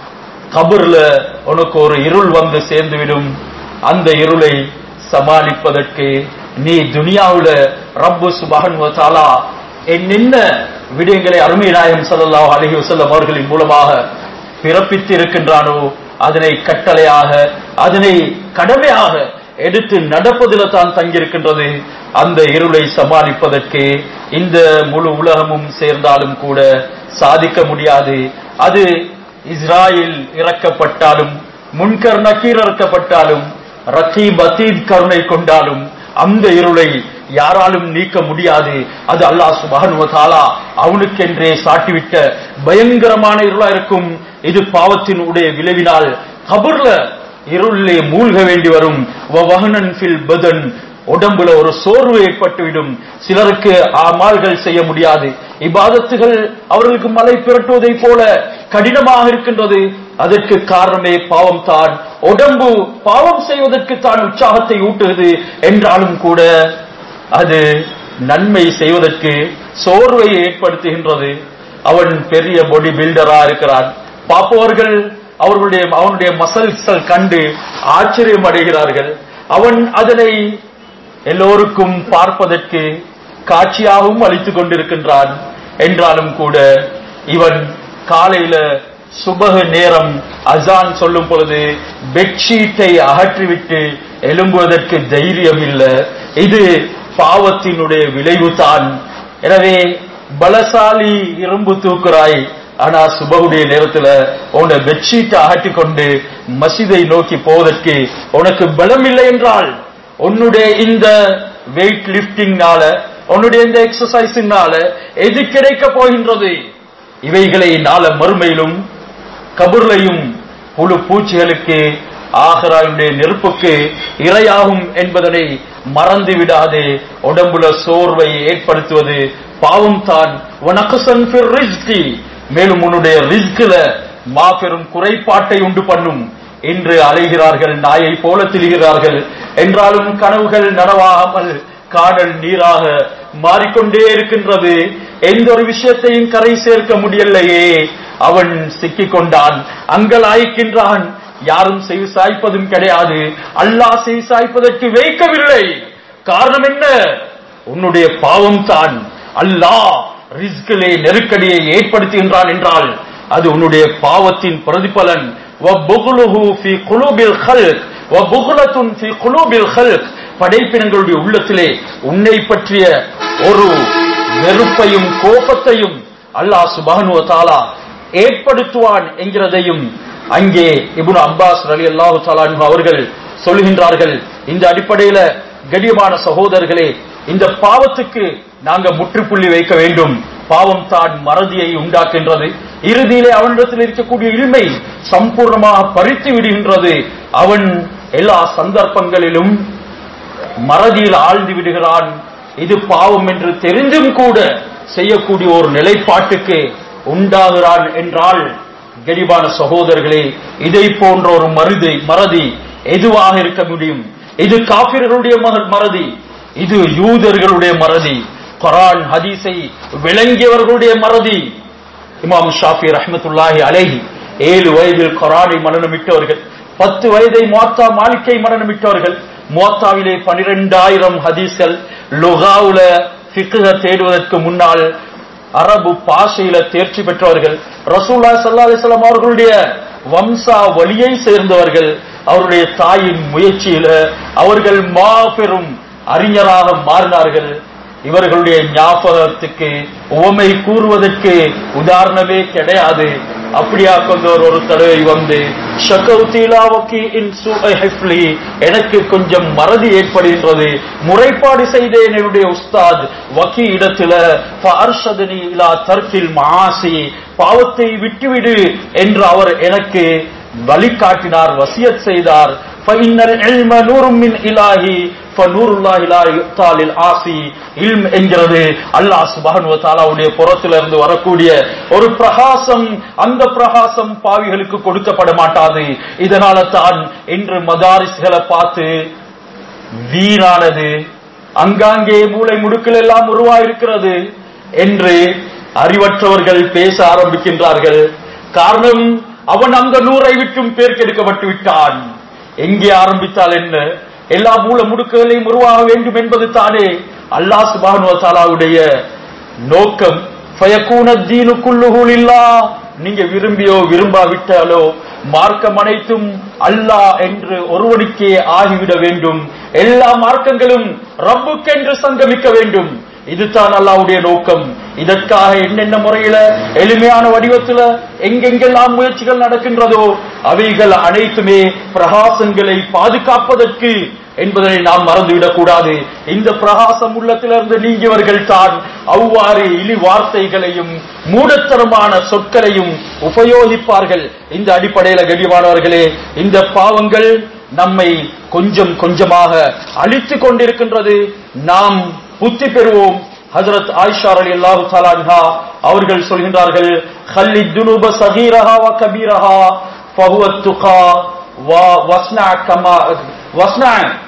கபர்ல உனக்கு ஒரு இருள் வந்து சேர்ந்துவிடும் அந்த இருளை சமாளிப்பதற்கு நீ துனியாவுல ரப்பு சுபஹன் தாலா என்னென்ன விடயங்களை அருமை நாயம் ஸல்லல்லாஹு அலைஹி வஸல்லம் அவர்களின் மூலமாக பிறப்பித்து இருக்கின்றானோ அதனை கட்டளையாக அதனை கடமையாக எடுத்து நடப்பதில் தான் தங்கியிருக்கின்றது அந்த இருளை சமாளிப்பதற்கு இந்த முழு உலகமும் சேர்ந்தாலும் கூட சாதிக்க முடியாது அது இஸ்ராயில் இறக்கப்பட்டாலும் முன்கர் நக்கீர் இறக்கப்பட்டாலும் ரகீப் அதீத் கருணை கொண்டாலும் அந்த இருளை யாராலும் நீக்க முடியாது அது அல்லாஹ் சுபஹானு தாலா அவனுக்கென்றே சாட்டிவிட்ட பயங்கரமான இருளா இருக்கும் இது பாவத்தினுடைய விளைவினால் கபர்ல இருளிலே மூழ்க வேண்டி வரும் வஹனன் ஃபில் பதன் உடம்புல ஒரு சோர்வு ஏற்பட்டுவிடும் சிலருக்கு அமால்கள் செய்ய முடியாது இபாதத்துகள் அவர்களுக்கு மலை பிரட்டுவதை போல கடினமாக இருக்கின்றது அதற்கு காரணமே பாவம் தான் உடம்பு பாவம் செய்வதற்கு தான் உற்சாகத்தை ஊட்டுகிறது என்றாலும் கூட அது நன்மை செய்வதற்கு சோர்வை ஏற்படுத்துகின்றது அவன் பெரிய பாடி பில்டரா இருக்கிறான் பார்ப்பவர்கள் அவர்களுடைய அவனுடைய மசல்கள் கண்டு ஆச்சரியம் அடைகிறார்கள் அவன் அதனை எல்லோருக்கும் பார்ப்பதற்கு காட்சியாகவும் அளித்துக் கொண்டிருக்கின்றான் என்றாலும் கூட இவன் காலையில சுபக நேரம் அசான் சொல்லும் பொழுது பெட்ஷீட்டை அகற்றிவிட்டு எழும்புவதற்கு தைரியம் இல்லை இது பாவத்தினுடைய விளைவுதான் எனவே பலசாலி இரும்பு தூக்குறாய் ஆனா சுபகுடைய நேரத்துல உன்னை பெட்ஷீட்டை அகட்டி கொண்டு மசிதை நோக்கி போவதற்கு உனக்கு பலம் இல்லை என்றால் உன்னுடைய இந்த வெயிட் லிப்டிங்னால உன்னுடைய இந்த எக்ஸசைஸினால எது கிடைக்க போகின்றது இவைகளை நாள மறுமையிலும் கபூர்லையும் புழு பூச்சிகளுக்கு ஆகராயுடைய நெருப்புக்கு இரையாகும் என்பதனை மறந்து விடாதே உடம்புல சோர்வை ஏற்படுத்துவது பாவம் தான் வனக்குசன் மேலும் உன்னுடைய ரிஸ்கில மாபெரும் குறைபாட்டை உண்டு பண்ணும் இன்று அலைகிறார்கள் நாயை போல திரிகிறார்கள் என்றாலும் கனவுகள் நனவாகாமல் காடல் நீராக மாறிக்கொண்டே இருக்கின்றது எந்த ஒரு விஷயத்தையும் கரை சேர்க்க முடியலையே அவன் சிக்கிக் கொண்டான் அங்கலாய்க்கின்றான் யாரும் செவி சாய்ப்பதும் கிடையாது அல்லாஹ் செவி சாய்ப்பதற்கு வைக்கவில்லை காரணம் என்ன உன்னுடைய பாவம் தான் அல்லாஹ் ரிஸ்கிலே நெருக்கடியை ஏற்படுத்துகின்றான் என்றால் அது உன்னுடைய பாவத்தின் பிரதிபலன் وَبُغْلُهُ فِي قُلُوبِ الْخَلْقِ وَبُغْلَةٌ فِي قُلُوبِ الْخَلْقِ படைப்பினங்களுடைய உள்ளத்திலே உன்னை பற்றிய ஒரு வெறுப்பையும் கோபத்தையும் அல்லாஹ் சுபானுவ தாலா ஏற்படுத்துவான் என்கிறதையும் அங்கே இப்னு அப்பாஸ் ரலி அல்லாஹு தாலான் அவர்கள் சொல்லுகின்றார்கள் இந்த அடிப்படையில கடியமான சகோதரர்களே இந்த பாவத்துக்கு நாங்க முற்றுப்புள்ளி வைக்க வேண்டும் பாவம் தான் மறதியை உண்டாக்குகின்றது இறுதியிலே அவனிடத்தில் இருக்கக்கூடிய இல்மை சம்பூர்ணமாக பறித்து விடுகின்றது அவன் எல்லா சந்தர்ப்பங்களிலும் மறதியில் ஆழ்ந்து விடுகிறான் இது பாவம் என்று தெரிந்தும் கூட செய்யக்கூடிய ஒரு நிலைப்பாட்டுக்கு உண்டாகிறான் என்றால் கரிபான சகோதரர்களே இதை போன்ற ஒரு மருதி மறதி எதுவாக இருக்க முடியும் இது காபிர்களுடைய மக- மறதி இது யூதர்களுடைய மறதி குரான் ஹதீஸை விளங்கியவர்களுடைய மறதி இமாம் ஷாஃபி ரஹ்மத்துல்லாஹி அலைஹி ஏழு வயதில் குரானை மனநமிட்டவர்கள் பத்து வயதை மோத்தா மாலிக்கை மனநமிட்டவர்கள் மோத்தாவிலே பனிரெண்டாயிரம் ஹதீஸ்கள் லுகாவுல ஃபிக்ஹ தேடுவதற்கு முன்னால் அரபு பாஷையில தேர்ச்சி பெற்றவர்கள் ரசூல்லா ஸல்லல்லாஹு அலைஹி வஸல்லம் அவர்களுடைய வம்சா வழியை சேர்ந்தவர்கள் அவருடைய தாயின் முயற்சியில அவர்கள் மாபெரும் அறிஞராக மாறினார்கள் இவர்களுடைய ஞாபகத்துக்கு உவமை கூறுவதற்கு உதாரணமே கிடையாது அப்படியா கொண்டவர் ஒரு தடவை வந்து ஷகௌதிலாவக்கி இன் சுஐ ஹிஃப்லி எனக்கு கொஞ்சம் மறதி ஏற்படுகின்றது முறைப்பாடு செய்தேன் என்னுடைய உஸ்தாத் வக்கி இடத்துல ஃபஅர்ஷதனி இலா தர்கில் மாசி பாவத்தை விட்டுவிடு என்று அவர் எனக்கு வழிகாட்டினார் வசியத் செய்தார் فإن العلم نور من إلهي فنور الله لا يؤتى للعاصي இல்ம் என்கிறது அல்லாஹ் சுப்ஹானஹு வ தஆலாவுடைய புறத்திலிருந்து வரக்கூடிய ஒரு பிரகாசம் அந்த பிரகாசம் பாவிகளுக்கு கொடுக்கப்பட மாட்டாது இதனால தான் இன்று மதாரிஸ்களை பார்த்து வீணானது அங்காங்கே மூளை முடுக்கள் எல்லாம் உருவாயிருக்கிறது என்று அறிவற்றவர்கள் பேச ஆரம்பிக்கின்றார்கள் காரணம் அவன் அந்த நூறை விட்டும் பேர்க்கெடுக்கப்பட்டு விட்டான் எங்கே ஆரம்பித்தால் என்ன எல்லா மூல முடுக்குகளையும் உருவாக வேண்டும் என்பது தானே அல்லாஹ் சுபானு வசாலாவுடைய நோக்கம் ஃபயக்கூன தீனு குல்லுகுலில்லா நீங்க விரும்பியோ விரும்பாவிட்டாலோ மார்க்கம் அனைத்தும் அல்லாஹ் என்று ஒருவனுக்கே ஆகிவிட வேண்டும் எல்லா மார்க்கங்களும் ரப்புக்கென்று சங்கமிக்க வேண்டும் இதுதான் அல்லாஹ்வுடைய நோக்கம் இதற்காக என்னென்ன முறையில எளிமையான வடிவத்துல எங்கெங்கெல்லாம் முயற்சிகள் நடக்கின்றதோ அவைகள் அனைத்துமே பிரகாசங்களை பாதுகாப்பதற்கு என்பதனை நாம் மறந்துவிடக் கூடாது இந்த பிரகாசம் உள்ளத்திலிருந்து நீங்கியவர்கள் தான் அவ்வாறு இழி வார்த்தைகளையும் மூடத்தனமான சொற்களையும் உபயோகிப்பார்கள் இந்த அடிப்படையில கண்ணியமானவர்களே இந்த பாவங்கள் நம்மை கொஞ்சம் கொஞ்சமாக அழித்துக் கொண்டிருக்கின்றது நாம் புத்தி பெறுவோம் ஹஜரத் ஆயிஷா ரலியல்லாஹு தஆலா அன்ஹா அவர்கள் சொல்கின்றார்கள் ஹல்லி துனுப சகீரஹா வ கபீரஹா ஃபஹுவ துகா வ வஸ்னா கமா வஸ்னா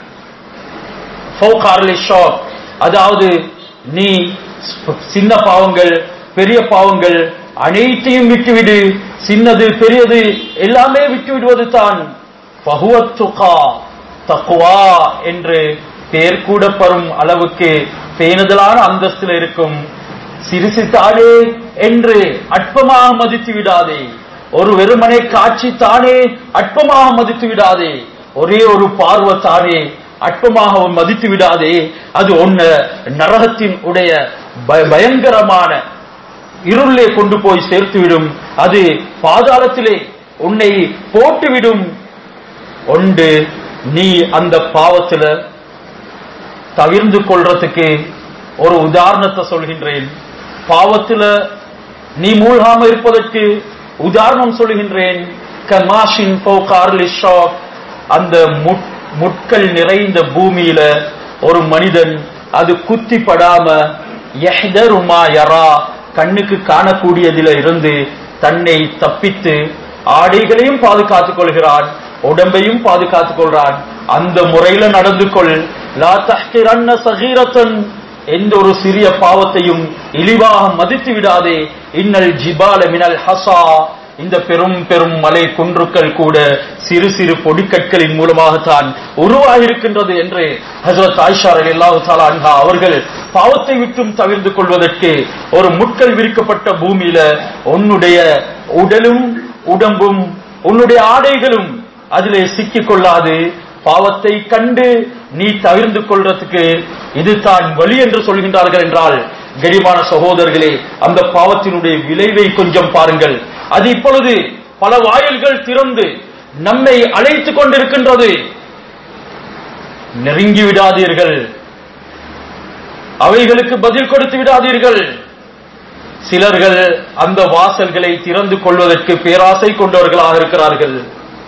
ஃபௌக அர்லி ஷாப் அதாவது நீ சின்ன பாவங்கள் பெரிய பாவங்கள் அனைத்தையும் விட்டுவிடு சின்னது பெரியது எல்லாமே விட்டுவிடுவது தான் பகுவத்துகா தக்குவா என்று பெயர் கூட பெறும் அளவுக்கு பேணுதலான அந்தஸ்தில் இருக்கும் சிறுசு தானே என்று அற்பமாக மதித்து விடாதே ஒரு வெறுமனை காட்சி தானே அற்பமாக மதித்து விடாதே ஒரே ஒரு பார்வை தானே அற்பமாக மதித்து விடாதே அது ஒன்ன நரகத்தின் உடைய பய- பயங்கரமான இருளே கொண்டு போய் சேர்த்துவிடும் அது பாதாளத்திலே உன்னை போட்டுவிடும் ஒன்று நீ அந்த பாவத்துல தவிர்ந்து கொள்றதுக்கு ஒரு உதாரணத்தை சொல்கின்றேன் பாவத்துல நீ மூழ்காம இருப்பதற்கு உதாரணம் சொல்கின்றேன் கமாஷின் போகார்லி ஷாப் அந்த முட்- முட்கள் நிறைந்த பூமியில ஒரு மனிதன் அது குத்தி படாம யஹ்தருமா யரா கண்ணுக்கு காணக்கூடியதில இருந்து தன்னை தப்பித்து ஆடைகளையும் பாதுகாத்துக் கொள்கிறான் உடம்பையும் பாதுகாத்துக் கொள்றான் அந்த முறையில நடந்து கொள் லா தஹ்கிரன்ன சகீரத்தன் எந்த ஒரு சிறிய பாவத்தையும் இழிவாக மதித்து விடாதே இன்னல் ஜிபால மினல் ஹசா இந்த பெரும் பெரும் மலை குன்றுக்கள் கூட சிறு சிறு பொடிக்கற்களின் மூலமாகத்தான் உருவாகியிருக்கின்றது என்று ஹசரத் ஆயிஷா அல்லாஹு தாலா அன்ஹா அவர்கள் பாவத்தை விட்டும் தவிர்த்து கொள்வதற்கு ஒரு முட்கள் விரிக்கப்பட்ட பூமியில உன்னுடைய உடலும் உடம்பும் உன்னுடைய ஆடைகளும் அதிலே சிக்கிக் கொள்ளாது பாவத்தை கண்டு நீ தவிர்ந்து கொள்றதுக்கு இதுதான் வழி என்று சொல்கின்றார்கள் என்றால் கரிமான சகோதரர்களே அந்த பாவத்தினுடைய விளைவை கொஞ்சம் பாருங்கள் அது இப்பொழுது பல வாயில்கள் திறந்து நம்மை அழைத்துக் கொண்டிருக்கின்றது நெருங்கி விடாதீர்கள் அவைகளுக்கு பதில் கொடுத்து விடாதீர்கள் சிலர்கள் அந்த வாசல்களை திறந்து கொள்வதற்கு பேராசை கொண்டவர்களாக இருக்கிறார்கள்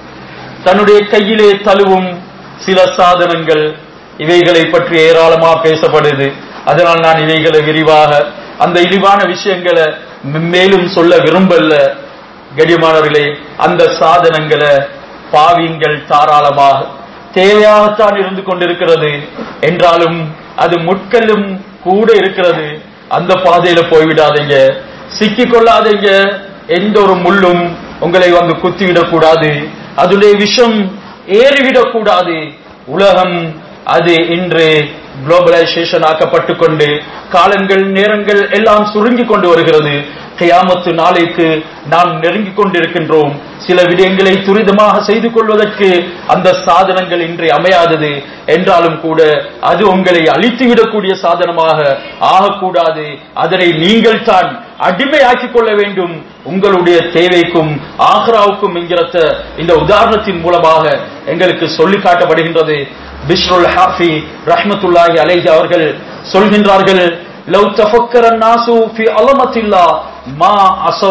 தன்னுடைய கையிலே தழுவும் சில சாதனங்கள் இவைகளை பற்றி ஏராளமா பேசப்படுது அதனால் நான் இவைகளை விரிவாக அந்த இழிவான விஷயங்களை மேலும் சொல்ல விரும்பல கடிமானவர்களே அந்த சாதனங்களை பாவிங்கள் தாராளமாக தேவையாகத்தான் இருந்து கொண்டிருக்கிறது என்றாலும் அது முட்களும் கூட இருக்கிறது அந்த பாதையில போய்விடாதீங்க சிக்கிக் கொள்ளாதீங்க எந்த ஒரு முள்ளும் உங்களை வந்து குத்திவிடக் கூடாது அதுடைய விஷம் ஏறிவிடக் கூடாது உலகம் அது இன்று குளோபலைசேஷன் ஆக்கப்பட்டு கொண்டு காலங்கள் நேரங்கள் எல்லாம் சுருங்கி கொண்டு வருகிறது கியாமத்து நாளைக்கு நாம் நெருங்கிக் கொண்டிருக்கின்றோம் சில விடயங்களை துரிதமாக செய்து கொள்வதற்கு அந்த சாதனங்கள் இன்று அமையாதது என்றாலும் கூட அது உங்களை அழித்துவிடக்கூடிய சாதனமாக ஆகக்கூடாது அதனை நீங்கள் தான் அடிமையாக்கிக் கொள்ள வேண்டும் உங்களுடைய தேவைக்கும் ஆக்ராவுக்கும் என்கிற இந்த உதாரணத்தின் மூலமாக எங்களுக்கு சொல்லி காட்டப்படுகின்றது பிஷ்ருல் ஹாஃபி ரஹ்மத்துல்லாஹி அலைஹி அவர்கள் சொல்கின்றார்கள் லவ் தஃபக்கர நாசு ஃபி அலமத்தில்லா மா அசௌ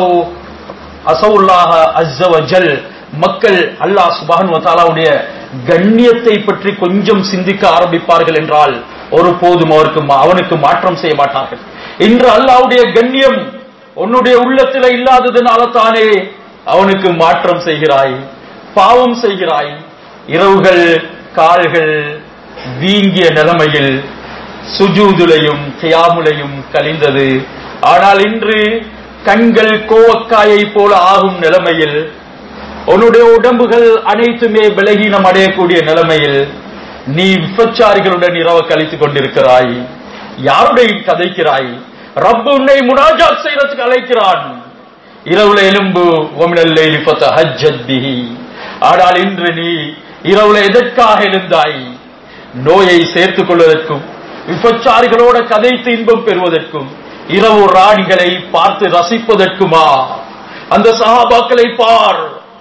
அசவுல்லாஹ அஸ்ஸ வஜல் மக்கள் அல்லாஹ் சுப்ஹானஹு வ தஆலாவுடைய கண்ணியத்தை பற்றி கொஞ்சம் சிந்திக்க ஆரம்பிப்பார்கள் என்றால் ஒருபோதும் அவருக்கு அவனுக்கு மாற்றம் செய்ய மாட்டார்கள் இன்று அல்லாஹ்வுடைய கண்ணியம் உன்னுடைய உள்ளத்தில் இல்லாததுனால தானே அவனுக்கு மாற்றம் செய்கிறாய் பாவம் செய்கிறாய் இரவுகள் கால்கள் வீங்கிய நிலைமையில் சுஜூதுலையும் கியாமுலையும் கழிந்தது ஆனால் இன்று கண்கள் கோவக்காயை போல ஆகும் நிலைமையில் உன்னுடைய உடம்புகள் அனைத்துமே பலகீனம் அடையக்கூடிய நிலைமையில் நீ விபச்சாரிகளுடன் இரவு கழித்துக் கொண்டிருக்கிறாய் யாருடைய கதைக்கிறாய் ரப்பு உன்னை முனாஜாத் செய்யறதுக்கு அழைக்கிறான் இரவுல எலும்பு ஒமினல்லை ஹஜ்ஜத் பிஹி ஆனால் இன்று நீ இரவுல எதற்காக எழுந்தாய் நோயை சேர்த்துக் கொள்வதற்கும் விபச்சாரிகளோட கதைத்து இன்பம் பெறுவதற்கும் இரவு ராணிகளை பார்த்து ரசிப்பதற்குமா அந்த சஹாபாக்களை பார்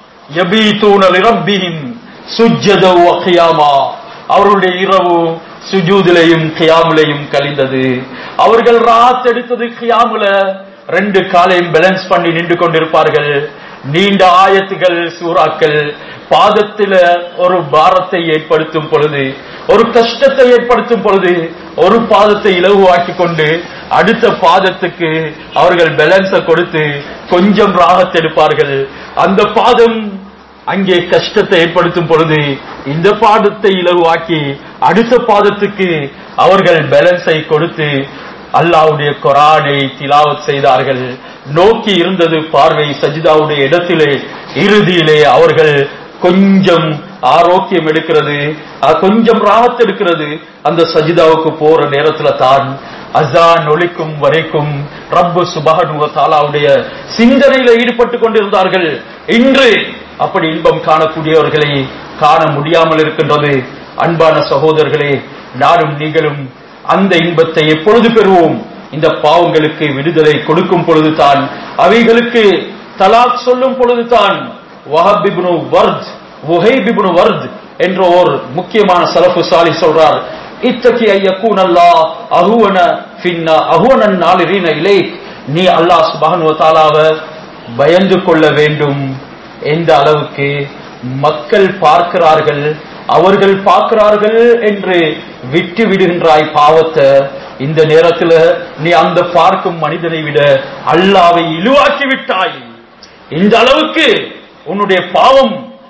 யபீதூன ரப்பிஹிம் சுஜ்ஜதவ் வ கியாமா அவர்களுடைய இரவு சுஜூதிலையும் கியாமுலையும் கழிந்தது அவர்கள் ராத் எடுத்தது கியாமுல ரெண்டு காலையும் பேலன்ஸ் பண்ணி நின்று கொண்டிருப்பார்கள் நீண்ட ஆயத்துகள் சூறாக்கள் பாதத்தில ஒரு பாரத்தை ஏற்படுத்தும் பொழுது ஒரு கஷ்டத்தை ஏற்படுத்தும் பொழுது ஒரு பாதத்தை இலகுவாக்கி கொண்டு அடுத்த பாதத்துக்கு அவர்கள் பேலன்ஸ கொடுத்து கொஞ்சம் ராகத்தெடுப்பார்கள் அந்த பாதம் அங்கே கஷ்டத்தை ஏற்படுத்தும் பொழுது இந்த பாதத்தை இலகுவாக்கி அடுத்த பாதத்துக்கு அவர்கள் பேலன்ஸை கொடுத்து அல்லாவுடைய கொரானை திலாவத் செய்தார்கள் நோக்கி இருந்தது பார்வை சஜிதாவுடைய இடத்திலே இறுதியிலே அவர்கள் கொஞ்சம் ஆரோக்கியம் எடுக்கிறது அஹ் கொஞ்சம் ராகத் எடுக்கிறது அந்த சஜிதாவுக்கு போற நேரத்துல தான் அசான் ஒலிக்கும் வரைக்கும் ரப்பு சுபஹனு தாலாவுடைய சிந்தனையில ஈடுபட்டு கொண்டிருந்தார்கள் இன்று அப்படி இன்பம் காணக்கூடியவர்களை காண முடியாமல் இருக்கின்றது அன்பான சகோதரர்களே நானும் நீங்களும் அந்த இன்பத்தை எப்பொழுது பெறுவோம் இந்த பாவங்களுக்கு விடுதலை கொடுக்கும் பொழுதுதான் அவைகளுக்கு தலாக் சொல்லும் பொழுதுதான் வஹப் இப்னு வர்த் உஹைப் இப்னு வர்த் என்ற ஒரு முக்கியமான சலஃபு சாலி சொல்றார் இத்தகி ஐயக்கூன் அல்லாஹ் அஹுவன ஃபின்னா அஹுவனன் நாளிரீன இலை நீ அல்லாஹ் சுப்ஹானஹு வ தஆலாவ பயந்து கொள்ள வேண்டும் எந்த அளவுக்கு மக்கள் பார்க்கிறார்கள் அவர்கள் பார்க்கிறார்கள் என்று விட்டு விடுகின்றாய் பாவத்தை இந்த நேரத்துல நீ அந்த பார்க்கும் மனிதனை விட அல்லாவை இழுவாக்கி விட்டாய் இந்த அளவுக்கு உன்னுடைய பாவம்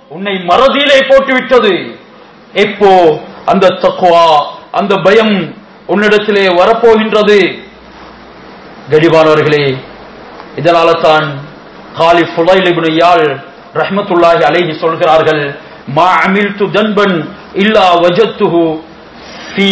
உன்னை மறதியிலே போட்டுவிட்டது எப்போ அந்த தக்குவா அந்த பயம் உன்னிடத்திலே வரப்போகின்றது கடிவானவர்களே இதனால தான் காலி ஃபுலைல் இப்னு யால் ரஹ்மத்துல்லாஹி அலைஹி சொல்கிறார்கள் மா அமில்து தன்பன் இல்லா வஜத்துஹு ஃபீ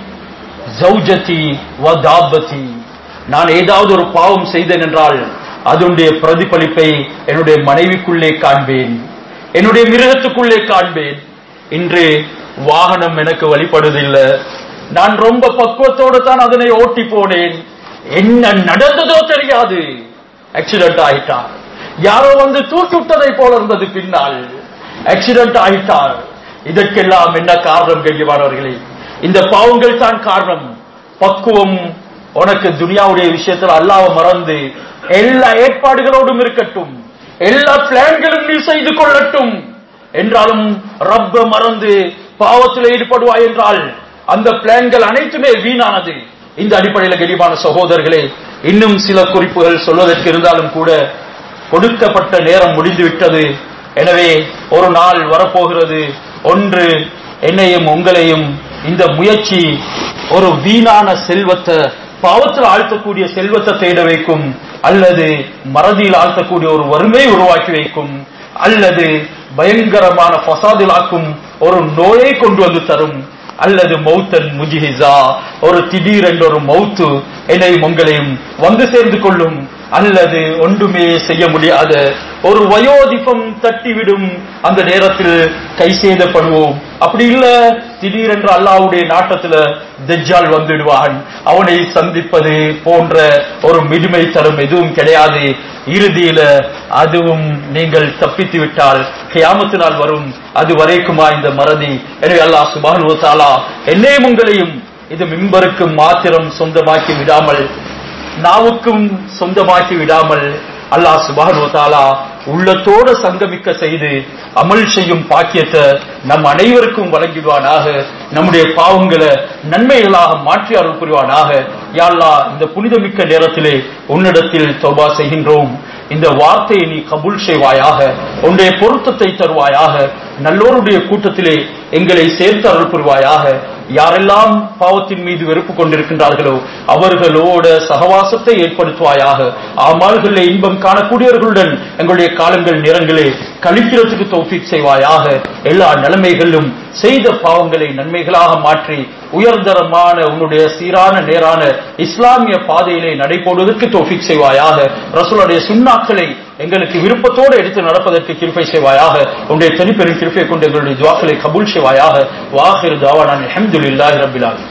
ஜௌஜதி வ தாபதி நான் ஏதாவது ஒரு பாவம் செய்தேன் என்றால் அதனுடைய பிரதிபலிப்பை என்னுடைய மனைவிக்குள்ளே காண்பேன் என்னுடைய மிருகத்துக்குள்ளே காண்பேன் இன்று வாகனம் எனக்கு வழிபடுவதில்லை நான் ரொம்ப பக்குவத்தோடு தான் அதனை ஓட்டி போனேன் என்ன நடந்ததோ தெரியாது ஆக்சிடென்ட் ஆயிட்டார் யாரோ வந்து தூக்கி விட்டதை போல இருந்தது பின்னால் ஆக்சிடென்ட் ஆயிட்டார் இதற்கெல்லாம் என்ன காரணம் கண்ணியமானவர்களே இந்த பாவங்கள் தான் காரணம் பக்குவம் உனக்கு துனியாவுடைய விஷயத்தில் அல்லாஹ் மறந்து எல்லா ஏற்பாடுகளோடும் இருக்கட்டும் எல்லா பிளான்களும் நீ செய்து கொள்ளட்டும் என்றாலும் ரப்ப மறந்து பாவத்தில் ஈடுபடுவாய் என்றால் அந்த பிளான்கள் அனைத்துமே வீணானது இந்த அடிப்படையில் கரிமான சகோதரர்களே இன்னும் சில குறிப்புகள் சொல்வதற்கு இருந்தாலும் கூட கொடுக்கப்பட்ட நேரம் முடிந்துவிட்டது எனவே ஒரு நாள் வரப்போகிறது ஒன்று என்னையும் உங்களையும் இந்த முயற்சி ஒரு வீணான செல்வத்தை பாவத்தில் ஆழ்த்தக்கூடிய செல்வத்தை தேட வைக்கும் அல்லது மறதியில் ஆழ்த்தக்கூடிய ஒரு வறுமையை உருவாக்கி வைக்கும் அல்லது பயங்கரமான பசாதில் ஆக்கும் ஒரு நோயை கொண்டு வந்து தரும் அல்லது மௌத்தன் முஜிஹிசா ஒரு திடீரென்ற ஒரு மௌத்து என்னையும் உங்களையும் வந்து சேர்ந்து கொள்ளும் அல்லது ஒன்றுமே செய்ய முடியாத ஒரு வயோதிபம் தட்டிவிடும் அந்த நேரத்தில் கை செய்தப்படுவோம் அப்படி இல்ல திடீரென்று அல்லாவுடைய நாட்டத்துல தெஜ்ஜால் வந்துடுவான் அவனை சந்திப்பது போன்ற ஒரு மிடுமை தரும் எதுவும் கிடையாது இறுதியில அதுவும் நீங்கள் தப்பித்து விட்டால் கியாமத்து நாள் வரும் அது வரைக்குமா இந்த மறதி எனவே அல்லாஹ் சுபானு தாலா என்னையும் உங்களையும் இது மிம்பருக்கு மாத்திரம் சொந்தமாக்கி விடாமல் நாவுக்கும் சொந்தமாக்கி விடாமல் அல்லாஹ் சுபானு தாலா உள்ளத்தோட சங்கமிக்க செய்து அமல் செய்யும் பாக்கியத்தை நம் அனைவருக்கும் வழங்கிடுவானாக நம்முடைய பாவங்களை நன்மைகளாக மாற்றி அருள் புரிவானாக யாழ்லா இந்த புனிதமிக்க நேரத்திலே உன்னிடத்தில் தௌபா செய்கின்றோம் இந்த வார்த்தையை நீ கபூல் செய்வாயாக உன்னுடைய பொருத்தத்தை தருவாயாக நல்லோருடைய கூட்டத்திலே எங்களை சேர்த்து அருள் புரிவாயாக யாரெல்லாம் பாவத்தின் மீது வெறுப்பு கொண்டிருக்கின்றார்களோ அவர்களோட சகவாசத்தை ஏற்படுத்துவாயாக அமல்களில் இன்பம் காணக்கூடியவர்களுடன் எங்களுடைய காலங்கள் நிறங்களே கழிக்கிறதுக்கு தௌஃபீக் செய்வாயாக எல்லா நிலைமைகளிலும் செய்த பாவங்களை நன்மைகளாக மாற்றி உயர்தரமான உன்னுடைய சீரான நேரான இஸ்லாமிய பாதையிலே நடைபோடுவதற்கு தௌஃபீக் செய்வாயாக ரசூலுடைய சுண்ணாக்களை எங்களுக்கு விருப்பத்தோடு எடுத்து நடப்பதற்கு கிருப்பை செய்வாயாக உன்னுடைய தனிப்பெரும் கிருப்பை கொண்டு எங்களுடைய துவாக்களை கபூல் செய்வாயாக வாஹிர் தாவானான் அஹமதுல்லாஹி ரபிலால்